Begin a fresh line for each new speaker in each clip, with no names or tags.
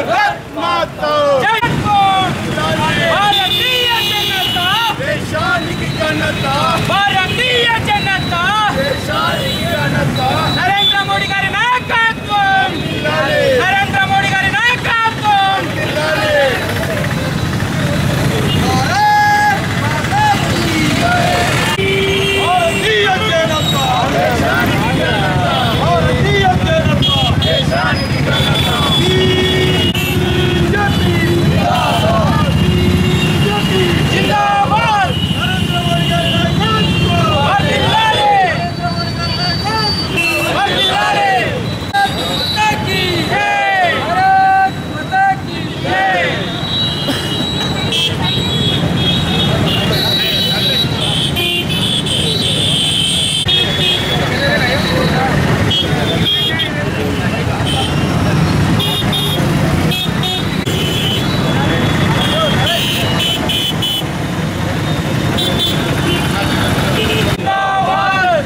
భారత్ మాతా
భారతీయ జనతా
దేశానికి ఘనత
భారతీయ జనతా
దేశానికి ఘనత
నరేంద్ర మోడీ గారి నాయకత్వం
జిల్లాలే
నరేంద్ర మోడీ గారి నాయకత్వం
జిల్లాలే భారత్ మాతా కీ భారతీయ జనత దేశానికి ఘనత భారతీయ జనత దేశానికి ఘనత బీజేపీ జిందాబాద్ బీజేపీ
జిందాబాద్
నరేంద్ర మోడీ గారి నాయకత్వం
వర్ధిల్లాలి
నరేంద్ర మోడీ గారి నాయకత్వం
వర్ధిల్లాలి మాతాకి జై భారత్ మాతాకి జై జిందాబాద్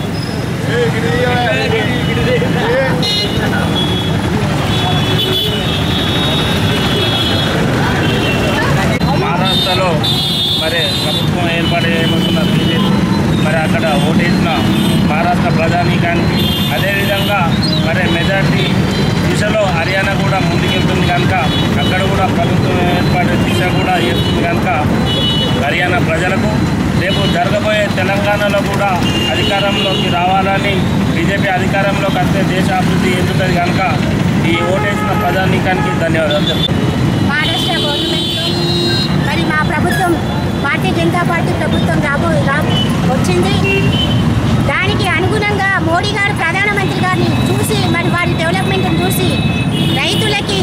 మహారాష్ట్రలో మరి ప్రభుత్వం ఏర్పాటు చేయబోతున్న బీజేపీ మరి అక్కడ ఓటేసిన మహారాష్ట్ర ప్రధానికానికి అదేవిధంగా మరి మెజార్టీ దిశలో హర్యానా కూడా ముందుకెళ్తుంది కనుక అక్కడ కూడా ప్రభుత్వం ఏర్పాటు దిశ కూడా చేస్తుంది కనుక హర్యానా ప్రజలకు రేపు జరగబోయే తెలంగాణలో కూడా అధికారంలోకి రావాలని బీజేపీ అధికారంలోకి వస్తే దేశ అభివృద్ధి ఎందుతుంది కనుక ఈ ఓటేసిన ప్రధానికానికి ధన్యవాదాలు చెప్తున్నాను
మహారాష్ట్ర గవర్నమెంట్లో మరి మా ప్రభుత్వం భారతీయ జనతా పార్టీ ప్రభుత్వం రాబో రా వచ్చింది దానికి అనుగుణంగా మోడీ గారు ప్రధానమంత్రి గారిని చూసి మరి వారి డెవలప్మెంట్ని చూసి రైతులకి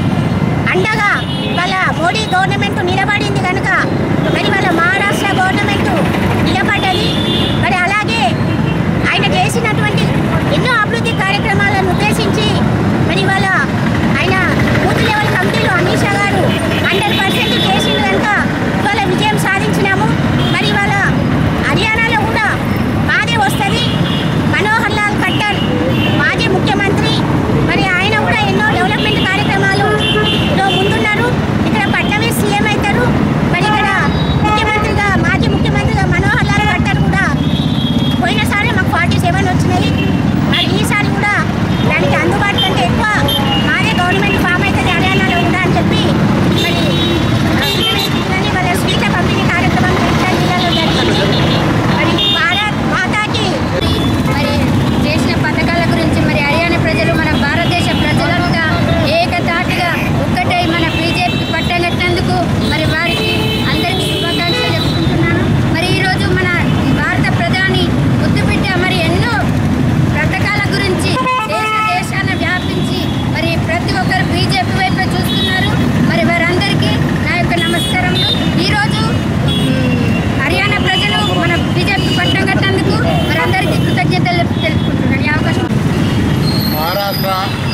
అండగా వాళ్ళ మోడీ గవర్నమెంట్ నిలబడింది కనుక మరి వాళ్ళ మహారాష్ట్ర గవర్నమెంట్ నిలబడ్డది మరి అలాగే ఆయన చేసినటువంటి ఎన్నో అభివృద్ధి కార్యక్రమాలను ఉద్దేశించి మరి వాళ్ళ ఆయన బూత్ లెవెల్ కమిటీలో అమిత్ షా గారు హండ్రెడ్ పర్సెంట్ చేసిండు కనుక ఇవాళ విజయం సాధించినాము మరి ఇవాళ హర్యానాలో కూడా మాదే వస్తుంది మనోహర్ లాల్ ఖట్టర్ మాజీ ముఖ్యమంత్రి మరి ఆయన కూడా ఎన్నో డెవలప్మెంట్ కార్యక్రమాలు లో ముందున్నారు ఇక్కడ ఫడ్నవీస్ సీఎం అవుతారు మరి ఇక్కడ ముఖ్యమంత్రిగా మాజీ ముఖ్యమంత్రిగా మనోహర్ లాల్ ఖట్టర్ కూడా పోయినసారి మాకు ఫార్టీ సెవెన్ వచ్చినాయి మరి ఈసారి కూడా దానికి అందుబాటు కంటే ఎక్కువ మాదే గవర్నమెంట్ ఫామ్ అవుతుంది హర్యానాలో కూడా అని చెప్పి మరి పిల్లల్ని వాళ్ళ స్వీట్ల పంపిణీ కార్యక్రమం కృష్ణా జిల్లాలో జరిగింది మరి భారత్ మాతాకి
మరి చేసిన పథకాల గురించి మరి హర్యానా ప్రజలు మన భారతదేశ ప్రజలంతా ఏకతాటిగా ఒక్కటై మన బీజేపీకి పట్టగట్టినందుకు మరి వారికి అందరికీ శుభాకాంక్షలు చెప్పుకుంటున్నాను మరి ఈరోజు మన భారత ప్రధాని ముద్దుబిడ్డ మరి ఎన్నో పథకాల గురించి దేశ దేశాన వ్యాపించి మరి ప్రతి ఒక్కరు బీజేపీ వైపే చూస్తున్నారు మరి వారందరికీ నా యొక్క నమస్కారములు ఈరోజు మ్, హర్యానా ప్రజలు మన బీజేపీ పట్టం కట్టినందుకు వారందరికీ కృతజ్ఞతలు తెలుపుకుంటున్నాను ఈ అవకాశం
మహారాష్ట్ర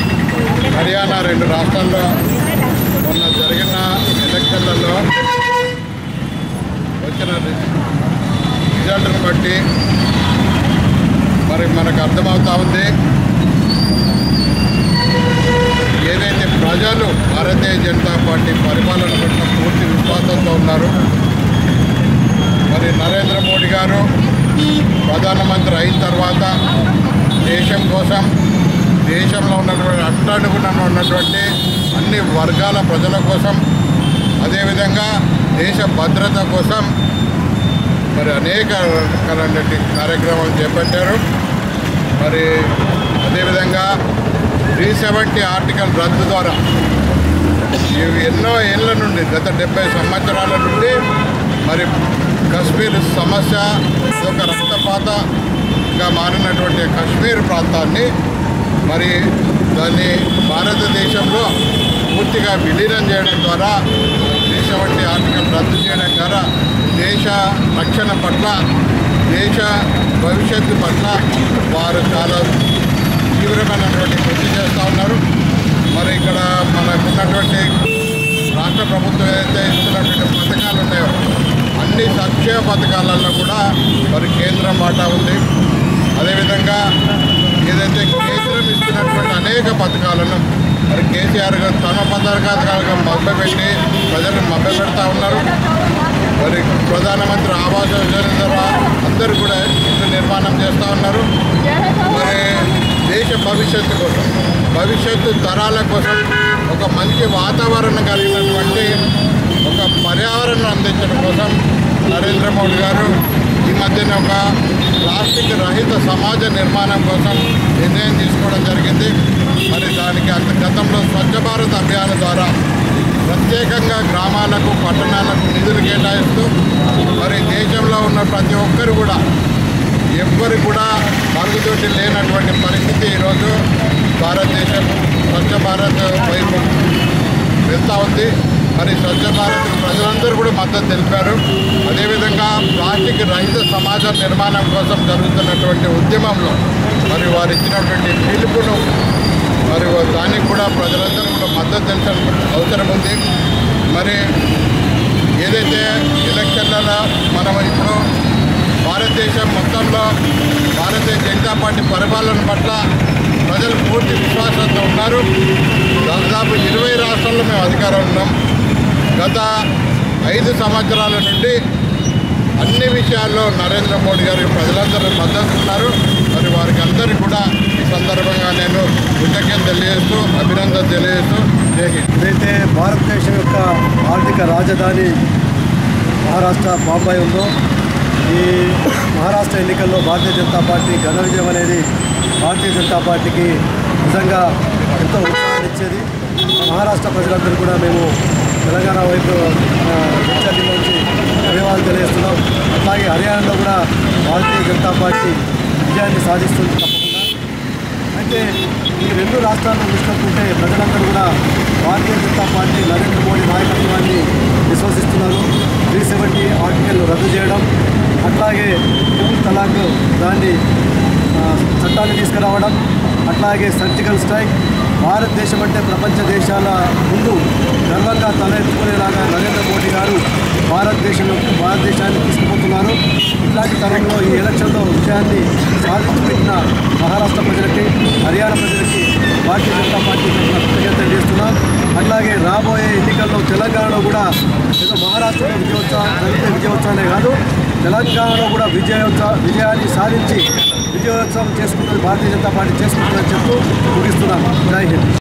హర్యానా రెండు రాష్ట్రాల్లో మొన్న జరిగిన ఎలక్షన్లలో వచ్చిన రి- రిజల్ట్ను బట్టి మరి మనకు అర్థమవుతా ఉంది ఏదైతే ప్రజలు భారతీయ జనతా పార్టీ పరిపాలన పట్ల పూర్తి విశ్వాసంతో ఉన్నారు మరి నరేంద్ర మోడీ గారు ప్రధానమంత్రి అయిన తర్వాత దేశం కోసం దేశంలో ఉన్నటువంటి అట్టడుగున ఉన్నటువంటి అన్ని వర్గాల ప్రజల కోసం అదేవిధంగా దేశ భద్రత కోసం మరి అనేక రకాలైనటువంటి కార్యక్రమాలు చేపట్టారు మరి అదేవిధంగా త్రీ సెవెంటీ ఆర్టికల్ రద్దు ద్వారా ఇవి ఎన్నో ఏళ్ళ నుండి గత డెబ్బై సంవత్సరాల నుండి మరి కశ్మీర్ సమస్య ఒక రక్తపాతగా మారినటువంటి కశ్మీర్ ప్రాంతాన్ని మరి దాన్ని భారతదేశంలో పూర్తిగా విలీనం చేయడం ద్వారా దేశ వంటి ఆర్టికల్ రద్దు చేయడం ద్వారా దేశ రక్షణ పట్ల దేశ భవిష్యత్తు పట్ల వారు చాలా తీవ్రమైనటువంటి కృషి చేస్తూ ఉన్నారు మరి ఇక్కడ మనకున్నటువంటి రాష్ట్ర ప్రభుత్వం ఏదైతే ఇస్తున్నటువంటి పథకాలు ఉన్నాయో అన్ని సంక్షేమ పథకాలలో కూడా మరి కేంద్రం వాటా ఉంది అదేవిధంగా ఏదైతే కేంద్రం ఇస్తున్నటువంటి అనేక పథకాలను మరి కేసీఆర్ గారు తన పథకాలుగా మభ్యపెట్టి ప్రజలను మభ్యపెడతా ఉన్నారు మరి ప్రధానమంత్రి ఆవాస్ యోజన ద్వారా అందరూ కూడా ఇల్లు నిర్మాణం చేస్తూ ఉన్నారు మరి దేశ భవిష్యత్తు కోసం భవిష్యత్తు తరాల కోసం ఒక మంచి వాతావరణం కలిగినటువంటి ఒక పర్యావరణం అందించడం కోసం నరేంద్ర మోడీ గారు ఈ మధ్యన ఒక ప్లాస్టిక్ రహిత సమాజ నిర్మాణం కోసం నిర్ణయం తీసుకోవడం జరిగింది మరి దానికి అంత గతంలో స్వచ్ఛ భారత్ అభియాన్ ద్వారా ప్రత్యేకంగా గ్రామాలకు పట్టణాలకు నిధులు కేటాయిస్తూ మరి దేశంలో ఉన్న ప్రతి ఒక్కరు కూడా ఎవ్వరు కూడా మరుగుదొడ్డి లేనటువంటి పరిస్థితి ఈరోజు భారతదేశం స్వచ్ఛ భారత్ వైపు వెళ్తూ ఉంది మరి స్వచ్ఛ భారత్ ప్రజలందరూ కూడా మద్దతు తెలిపారు అదేవిధంగా ప్లాస్టిక్ రహిత సమాజ నిర్మాణం కోసం జరుగుతున్నటువంటి ఉద్యమంలో మరి వారు ఇచ్చినటువంటి పిలుపును మరి దానికి కూడా ప్రజలందరూ కూడా మద్దతు తెలిసిన అవసరం ఉంది మరి ఏదైతే ఎలక్షన్లలో మనం ఇప్పుడు భారతదేశం మొత్తంలో భారతీయ జనతా పార్టీ పరిపాలన పట్ల ప్రజలు పూర్తి విశ్వాసంతో ఉన్నారు దాదాపు ఇరవై రాష్ట్రాల్లో మేము అధికారం ఉన్నాం గత ఐదు సంవత్సరాల నుండి అన్ని విషయాల్లో నరేంద్ర మోడీ గారికి ప్రజలందరూ మద్దతు ఉన్నారు మరి వారికి అందరికీ కూడా ఈ సందర్భంగా నేను కృతజ్ఞత తెలియజేస్తూ అభినందన తెలియజేస్తూ జై హింద్
ఏదైతే భారతదేశం యొక్క ఆర్థిక రాజధాని మహారాష్ట్ర బాంబాయి ఉందో ఈ మహారాష్ట్ర ఎన్నికల్లో భారతీయ జనతా పార్టీ ఘన విజయం అనేది భారతీయ జనతా పార్టీకి నిజంగా ఎంతో ఉత్సాహాన్ని ఇచ్చేది మహారాష్ట్ర ప్రజలందరూ కూడా మేము తెలంగాణ వైపు ఆ, జడ్చర్ల నుంచి ధన్యవాదాలు తెలియజేస్తున్నాం అట్లాగే హర్యానాలో కూడా భారతీయ జనతా పార్టీ విజయాన్ని సాధిస్తుంది తప్పకుండా అయితే ఈ రెండు రాష్ట్రాలను చూసుకుంటుంటే ప్రజలందరూ కూడా భారతీయ జనతా పార్టీ నరేంద్ర మోడీ నాయకత్వాన్ని విశ్వసిస్తున్నారు త్రీ సెవెంటీ ఆర్టికల్ రద్దు చేయడం అట్లాగే త్రిపుల్ తలాక్ దాన్ని ఆ, చట్టాన్ని తీసుకురావడం అట్లాగే సర్జికల్ స్ట్రైక్ భారతదేశం అంటే ప్రపంచ దేశాల ముందు గర్వంగా తలెత్తుకునేలాగా నరేంద్ర మోడీ గారు భారతదేశం యొక్క భారతదేశాన్ని తీసుకుపోతున్నారు ఇట్లాంటి తరంలో ఈ ఎలక్షన్లో విజయాన్ని సాధించి పెట్టిన మహారాష్ట్ర ప్రజలకి హర్యానా ప్రజలకి భారతీయ జనతా పార్టీ తరఫున కృతజ్ఞతలు చేస్తున్నాం అట్లాగే రాబోయే ఎన్నికల్లో తెలంగాణలో కూడా ఏదో మహారాష్ట్రలో విజయోత్సవం జరిగితే విజయోత్సవమే కాదు తెలంగాణలో కూడా విజయోత్సవ విజయాన్ని సాధించి విజయోత్సవం చేసుకుంటుంది భారతీయ జనతా పార్టీ చేసుకుంటుందని చెప్తూ ముగిస్తున్నాను జై హింద్